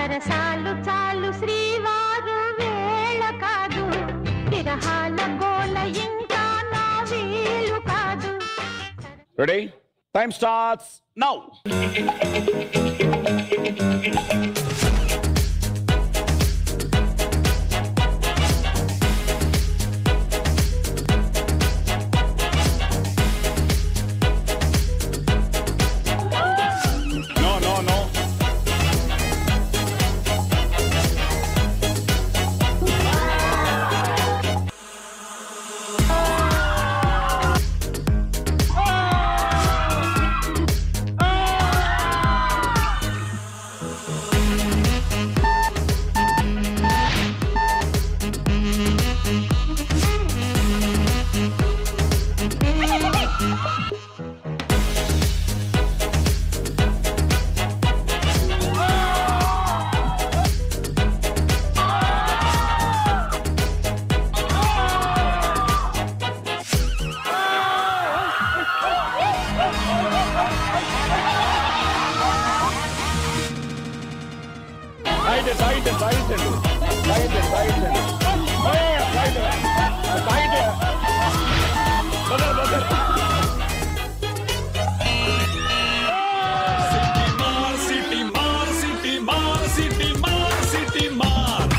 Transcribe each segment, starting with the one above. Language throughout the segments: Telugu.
సరసాలు చాలు శ్రీవారు వేళ కాదు విరహాల గోల ఇంకా నా వీలు కాదు ready time starts now No, no, no. Side, side, side, side, side, side. Oh, side, side. Brother, brother. సిటీ మార్ సిటీ మార్ సిటీ మార్ సిటీ మార్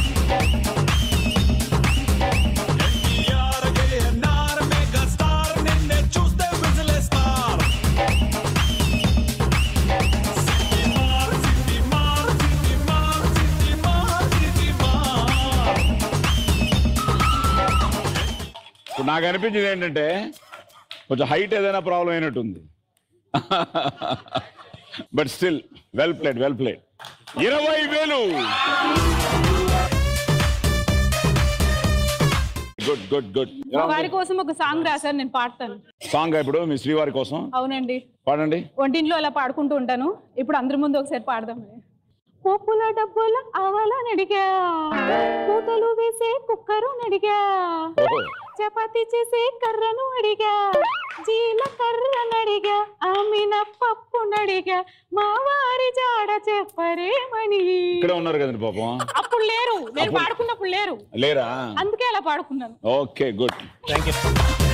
ఎన్టీఆర్ కేఎన్ఆర్ మెగా స్టార్ నిన్నే చూస్తే విజిలేస్తారు సిటీ మార్ సిటీ మార్ సిటీ మార్ సిటీ మార్ సిటీ మార్ ఇప్పుడు నాకు అనిపించింది ఏంటంటే కొంచెం హైట్ ఏదైనా ప్రాబ్లం అయినట్టుంది but still well played well played ఇరవై వేలు గుడ్ గుడ్ గుడ్ మా వారి కోసం ఒక సాంగ్ రాశాను నేను పాడతాను సాంగ్ ఇప్పుడు మీ శ్రీవారి కోసం అవునండి పాడండి వంటింట్లో అలా పాడుకుంటూ ఉంటాను ఇప్పుడు అందరి ముందు ఒకసారి పాడదాం పోపుల డబ్బుల అవల నడిగా కూతలు వేసే కుక్కరు నడిగా ఓహో. చపాతి చేసే కర్రను అడిగా జీలకర్ర నడిగా ఆమెన పప్పు నడిగా మా వారి జాడ చెప్పరేమని ఇక్కడే ఉన్నారు కదండి పాపం అప్పుడు లేరు నేను అప్పుడు- పాడుకున్నప్పుడు లేరు లేరా అందుకే అలా పాడుకున్నాను ఓకే గుడ్ థ్యాంక్ యూ